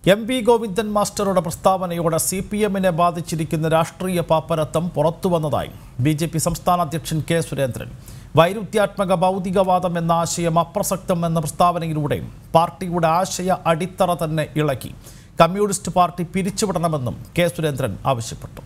M P Govindan മാസ്റ്ററുടെ പ്രസ്താവനയോടെ C P എമ്മിനെ ബാധിച്ചിരിക്കുന്ന രാഷ്ട്രീയ പാപ്പരത്വം പുറത്തുവന്നതായി ബി ജെ പി സംസ്ഥാന അധ്യക്ഷൻ കെ സുരേന്ദ്രൻ വൈരുദ്ധ്യാത്മക ഭൗതികവാദം എന്ന ആശയം അപ്രസക്തം എന്ന പ്രസ്താവനയിലൂടെ പാർട്ടിയുടെ ആശയ അടിത്തറ തന്നെ ഇളക്കി കമ്മ്യൂണിസ്റ്റ് പാർട്ടി പിരിച്ചുവിടണമെന്നും കെ സുരേന്ദ്രൻ ആവശ്യപ്പെട്ടു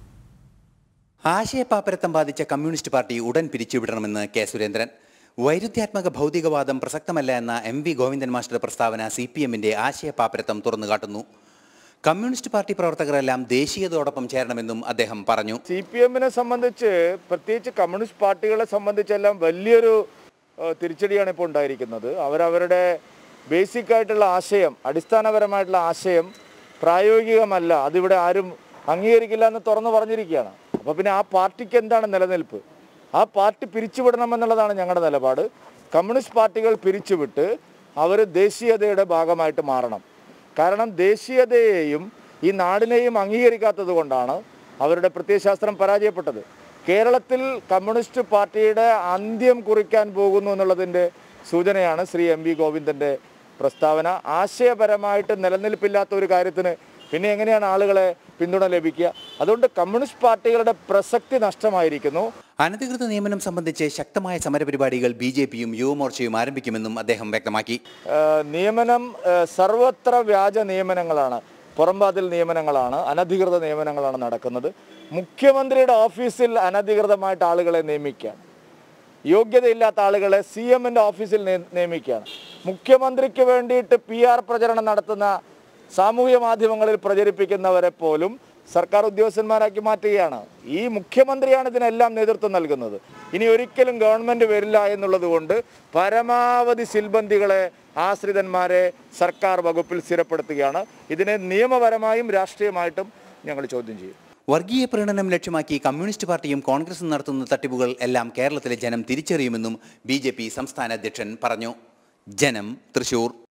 ആശയപാപ്പരത്തം ബാധിച്ച കമ്മ്യൂണിസ്റ്റ് പാർട്ടി ഉടൻ പിരിച്ചുവിടണമെന്ന് കെ സുരേന്ദ്രൻ വൈരുദ്ധ്യാത്മക ഭൗതികവാദം പ്രസക്തമല്ല എന്ന എം വി ഗോവിന്ദൻ മാസ്റ്റർ പ്രസ്താവന സി പി എമ്മിന്റെ ആശയപാപ്പരത്തം തുറന്നുകാട്ടുന്നു കമ്മ്യൂണിസ്റ്റ് പാർട്ടി പ്രവർത്തകരെല്ലാം ദേശീയതയോടൊപ്പം ചേരണമെന്നും അദ്ദേഹം പറഞ്ഞു സി പി എമ്മിനെ സംബന്ധിച്ച് പ്രത്യേകിച്ച് കമ്മ്യൂണിസ്റ്റ് പാർട്ടികളെ സംബന്ധിച്ചെല്ലാം വലിയൊരു ഏഹ്, തിരിച്ചടിയാണ് ഇപ്പോൾ ഉണ്ടായിരിക്കുന്നത് അവരവരുടെ ബേസിക് ആയിട്ടുള്ള ആശയം അടിസ്ഥാനപരമായിട്ടുള്ള ആശയം പ്രായോഗികമല്ല അതിവിടെ ആരും അംഗീകരിക്കില്ല എന്ന് തുറന്നു പറഞ്ഞിരിക്കുകയാണ് അപ്പോൾ പിന്നെ ആ പാർട്ടിക്ക് എന്താണ് നിലനിൽപ്പ് ആ പാർട്ടി പിരിച്ചുവിടണമെന്നുള്ളതാണ് ഞങ്ങളുടെ നിലപാട് കമ്മ്യൂണിസ്റ്റ് പാർട്ടികൾ പിരിച്ചുവിട്ട് അവർ ദേശീയതയുടെ ഭാഗമായിട്ട് മാറണം കാരണം ദേശീയതയെയും ഈ നാടിനെയും അംഗീകരിക്കാത്തത് കൊണ്ടാണ് അവരുടെ പ്രത്യയശാസ്ത്രം പരാജയപ്പെട്ടത് കേരളത്തിൽ കമ്മ്യൂണിസ്റ്റ് പാർട്ടിയുടെ അന്ത്യം കുറിക്കാൻ പോകുന്നു എന്നുള്ളതിൻ്റെ സൂചനയാണ് ശ്രീ എം വി ഗോവിന്ദൻ്റെ പ്രസ്താവന ആശയപരമായിട്ട് നിലനിൽപ്പില്ലാത്ത ഒരു കാര്യത്തിന് പിന്നെ എങ്ങനെയാണ് ആളുകളെ പിന്തുണ ലഭിക്കുക അതുകൊണ്ട് കമ്മ്യൂണിസ്റ്റ് പാർട്ടികളുടെ പ്രസക്തി നഷ്ടമായിരിക്കുന്നു അനധികൃത നിയമനം സംബന്ധിച്ച് ശക്തമായ സമരപരിപാടികൾ ബി ജെ പിയും യുവമോർച്ചയും ആരംഭിക്കുമെന്നും അദ്ദേഹം വ്യക്തമാക്കി ഏഹ് നിയമനം ഏഹ് സർവത്ര വ്യാജ നിയമനങ്ങളാണ് പുറംവാതിൽ നിയമനങ്ങളാണ് അനധികൃത നിയമനങ്ങളാണ് നടക്കുന്നത് മുഖ്യമന്ത്രിയുടെ ഓഫീസിൽ അനധികൃതമായിട്ട് ആളുകളെ നിയമിക്കുകയാണ് യോഗ്യതയില്ലാത്ത ആളുകളെ സി എമ്മിൻ്റെ ഓഫീസിൽ നിയ- നിയമിക്കുകയാണ് മുഖ്യമന്ത്രിക്ക് വേണ്ടിയിട്ട് പി ആർ പ്രചരണം നടത്തുന്ന സാമൂഹ്യ മാധ്യമങ്ങളിൽ പ്രചരിപ്പിക്കുന്നവരെ പോലും സർക്കാർ ഉദ്യോഗസ്ഥന്മാരാക്കി മാറ്റുകയാണ് ഈ മുഖ്യമന്ത്രിയാണ് ഇതിനെല്ലാം നേതൃത്വം നൽകുന്നത് ഇനി ഒരിക്കലും ഗവൺമെന്റ് വരില്ല എന്നുള്ളത് കൊണ്ട് പരമാവധി സിൽബന്ദികളെ ആശ്രിതന്മാരെ സർക്കാർ വകുപ്പിൽ സ്ഥിരപ്പെടുത്തുകയാണ് ഇതിനെ നിയമപരമായും രാഷ്ട്രീയമായിട്ടും ഞങ്ങൾ ചോദ്യം ചെയ്യും വർഗീയ പ്രീണനം ലക്ഷ്യമാക്കി കമ്മ്യൂണിസ്റ്റ് പാർട്ടിയും കോൺഗ്രസും നടത്തുന്ന തട്ടിപ്പുകൾ എല്ലാം കേരളത്തിലെ ജനം തിരിച്ചറിയുമെന്നും ബി സംസ്ഥാന അധ്യക്ഷൻ പറഞ്ഞു ജനം തൃശൂർ